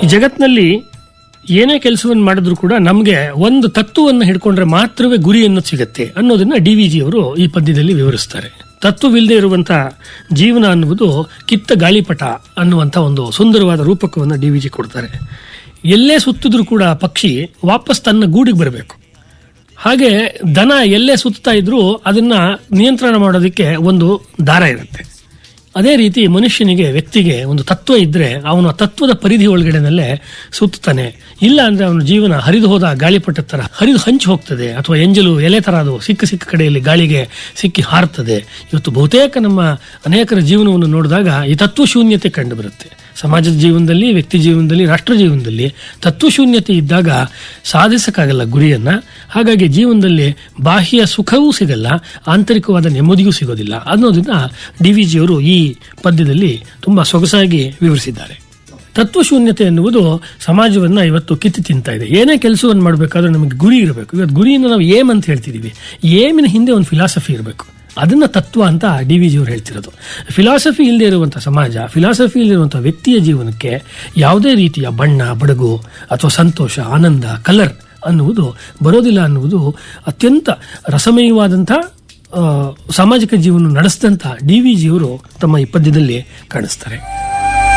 ಈ ಜಗತ್ತಿನಲ್ಲಿ ಏನೇ ಕೆಲಸವನ್ನು ಮಾಡಿದ್ರು ಕೂಡ ನಮಗೆ ಒಂದು ತತ್ವವನ್ನು ಹಿಡ್ಕೊಂಡ್ರೆ ಮಾತ್ರವೇ ಗುರಿ ಅನ್ನೋದು ಸಿಗತ್ತೆ ಅನ್ನೋದನ್ನ ಡಿ ವಿ ಜಿ ಅವರು ಈ ಪದ್ಯದಲ್ಲಿ ವಿವರಿಸ್ತಾರೆ ತತ್ವವಿಲ್ಲದೆ ಇರುವಂತ ಜೀವನ ಅನ್ನುವುದು ಕಿತ್ತ ಗಾಳಿಪಟ ಅನ್ನುವಂಥ ಒಂದು ಸುಂದರವಾದ ರೂಪಕವನ್ನು ಡಿ ವಿ ಜಿ ಕೊಡ್ತಾರೆ ಎಲ್ಲೇ ಸುತ್ತಿದ್ರೂ ಕೂಡ ಪಕ್ಷಿ ವಾಪಸ್ ತನ್ನ ಗೂಡಿಗೆ ಬರಬೇಕು ಹಾಗೆ ದನ ಎಲ್ಲೇ ಸುತ್ತಾ ಇದ್ರೂ ಅದನ್ನ ನಿಯಂತ್ರಣ ಮಾಡೋದಕ್ಕೆ ಒಂದು ದಾರ ಇರುತ್ತೆ ಅದೇ ರೀತಿ ಮನುಷ್ಯನಿಗೆ ವ್ಯಕ್ತಿಗೆ ಒಂದು ತತ್ವ ಇದ್ರೆ ಅವನು ಆ ತತ್ವದ ಪರಿಧಿ ಒಳಗಡೆನಲ್ಲೇ ಸುತ್ತಾನೆ ಇಲ್ಲ ಅಂದ್ರೆ ಅವನ ಜೀವನ ಹರಿದು ಹೋದ ಗಾಳಿಪಟ ತರ ಹರಿದು ಹಂಚಿ ಹೋಗ್ತದೆ ಅಥವಾ ಎಂಜಲು ಎಲೆ ತರ ಅದು ಸಿಕ್ಕ ಸಿಕ್ಕ ಕಡೆಯಲ್ಲಿ ಗಾಳಿಗೆ ಸಿಕ್ಕಿ ಹಾರ್ತದೆ ಇವತ್ತು ಬಹುತೇಕ ನಮ್ಮ ಅನೇಕರ ಜೀವನವನ್ನು ನೋಡಿದಾಗ ಈ ತತ್ವ ಶೂನ್ಯತೆ ಕಂಡು ಬರುತ್ತೆ ಸಮಾಜದ ಜೀವನದಲ್ಲಿ ವ್ಯಕ್ತಿ ಜೀವನದಲ್ಲಿ ರಾಷ್ಟ್ರ ಜೀವನದಲ್ಲಿ ತತ್ವಶೂನ್ಯತೆ ಇದ್ದಾಗ ಸಾಧಿಸಕ್ಕಾಗಲ್ಲ ಗುರಿಯನ್ನ ಹಾಗಾಗಿ ಜೀವನದಲ್ಲಿ ಬಾಹ್ಯ ಸುಖವೂ ಸಿಗಲ್ಲ ಆಂತರಿಕವಾದ ನೆಮ್ಮದಿಯೂ ಸಿಗೋದಿಲ್ಲ ಅನ್ನೋದನ್ನ ಡಿ ವಿ ಜಿಯವರು ಈ ಪದ್ಯದಲ್ಲಿ ತುಂಬಾ ಸೊಗಸಾಗಿ ವಿವರಿಸಿದ್ದಾರೆ ತತ್ವಶೂನ್ಯತೆ ಎನ್ನುವುದು ಸಮಾಜವನ್ನ ಇವತ್ತು ಕಿತ್ತು ತಿಂತಾ ಇದೆ ಏನೇ ಕೆಲಸವನ್ನು ಮಾಡಬೇಕಾದ್ರೂ ನಮಗೆ ಗುರಿ ಇರಬೇಕು ಇವತ್ತು ಗುರಿಯನ್ನು ನಾವು ಏಮ್ ಅಂತ ಹೇಳ್ತಿದೀವಿ ಏಮಿನ ಹಿಂದೆ ಒಂದು ಫಿಲಾಸಫಿ ಇರಬೇಕು ಅದನ್ನ ತತ್ವ ಅಂತ ಡಿ ವಿ ಜಿಯವರು ಹೇಳ್ತಿರೋದು ಫಿಲಾಸಫಿ ಇಲ್ಲದೆ ಇರುವಂಥ ಸಮಾಜ ಫಿಲಾಸಫಿ ಇಲ್ಲಿರುವಂಥ ವ್ಯಕ್ತಿಯ ಜೀವನಕ್ಕೆ ಯಾವುದೇ ರೀತಿಯ ಬಣ್ಣ ಬಡಗು ಅಥವಾ ಸಂತೋಷ ಆನಂದ ಕಲರ್ ಅನ್ನುವುದು ಬರೋದಿಲ್ಲ ಅನ್ನುವುದು ಅತ್ಯಂತ ರಸಮಯವಾದಂಥ ಆ, ಸಾಮಾಜಿಕ ಜೀವನ ನಡೆಸಿದಂಥ ಡಿ ವಿ ಜಿಯವರು ತಮ್ಮ ಈ ಪದ್ಯದಲ್ಲಿ ಕಾಣಿಸ್ತಾರೆ